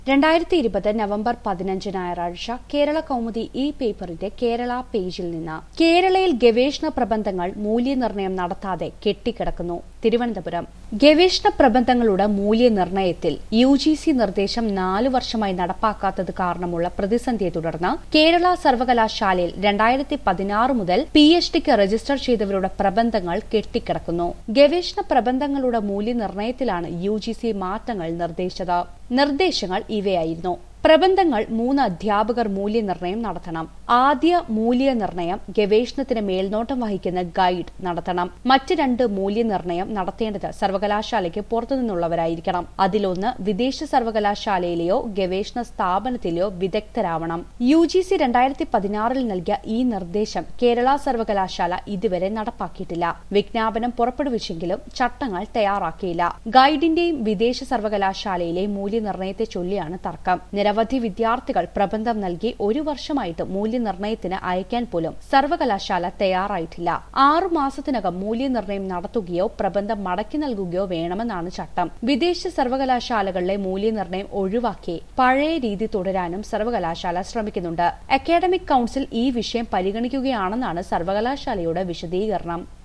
രണ്ടായിരത്തി ഇരുപത് നവംബർ പതിനഞ്ച് ഞായറാഴ്ച കേരള കൗമുദി ഇ പേപ്പറിന്റെ കേരള പേജിൽ നിന്ന് കേരളയിൽ ഗവേഷണ പ്രബന്ധങ്ങൾ മൂല്യനിർണ്ണയം നടത്താതെ കെട്ടിക്കിടക്കുന്നു തിരുവനന്തപുരം ഗവേഷണ പ്രബന്ധങ്ങളുടെ മൂല്യനിർണ്ണയത്തിൽ യു ജി സി നിർദ്ദേശം നാലു വർഷമായി നടപ്പാക്കാത്തത് കാരണമുള്ള പ്രതിസന്ധിയെ തുടർന്ന് കേരള സർവകലാശാലയിൽ രണ്ടായിരത്തി പതിനാറ് മുതൽ പി എച്ച് ഡിക്ക് രജിസ്റ്റർ ചെയ്തവരുടെ പ്രബന്ധങ്ങൾ കെട്ടിക്കിടക്കുന്നു ഗവേഷണ പ്രബന്ധങ്ങളുടെ മൂല്യനിർണ്ണയത്തിലാണ് യു ജി സി മാറ്റങ്ങൾ നിർദ്ദേശിച്ചത് നിർദ്ദേശങ്ങൾ ഇവയായിരുന്നു പ്രബന്ധങ്ങൾ മൂന്ന് അധ്യാപകർ മൂല്യനിർണ്ണയം നടത്തണം ആദ്യ മൂല്യനിർണ്ണയം ഗവേഷണത്തിന് മേൽനോട്ടം വഹിക്കുന്ന ഗൈഡ് നടത്തണം മറ്റ് രണ്ട് മൂല്യനിർണ്ണയം നടത്തേണ്ടത് സർവകലാശാലയ്ക്ക് പുറത്തുനിന്നുള്ളവരായിരിക്കണം അതിലൊന്ന് വിദേശ സർവകലാശാലയിലെയോ ഗവേഷണ സ്ഥാപനത്തിലെയോ വിദഗ്ധരാവണം യു ജി സി രണ്ടായിരത്തി പതിനാറിൽ നൽകിയ ഈ നിർദ്ദേശം കേരള സർവകലാശാല ഇതുവരെ നടപ്പാക്കിയിട്ടില്ല വിജ്ഞാപനം പുറപ്പെടുവിച്ചെങ്കിലും ചട്ടങ്ങൾ തയ്യാറാക്കിയില്ല ഗൈഡിന്റെയും വിദേശ സർവകലാശാലയിലെയും മൂല്യനിർണ്ണയത്തെ ചൊല്ലിയാണ് തർക്കം നിരവധി വിദ്യാർത്ഥികൾ പ്രബന്ധം നൽകി ഒരു വർഷമായിട്ട് മൂല്യനിർണ്ണയത്തിന് അയക്കാൻ പോലും സർവകലാശാല തയ്യാറായിട്ടില്ല ആറു മാസത്തിനകം മൂല്യനിർണ്ണയം നടത്തുകയോ പ്രബന്ധം മടക്കി നൽകുകയോ വേണമെന്നാണ് ചട്ടം വിദേശ സർവകലാശാലകളിലെ മൂല്യനിർണ്ണയം ഒഴിവാക്കി പഴയ രീതി തുടരാനും സർവകലാശാല ശ്രമിക്കുന്നുണ്ട് അക്കാഡമിക് കൌൺസിൽ ഈ വിഷയം പരിഗണിക്കുകയാണെന്നാണ് സർവകലാശാലയുടെ വിശദീകരണം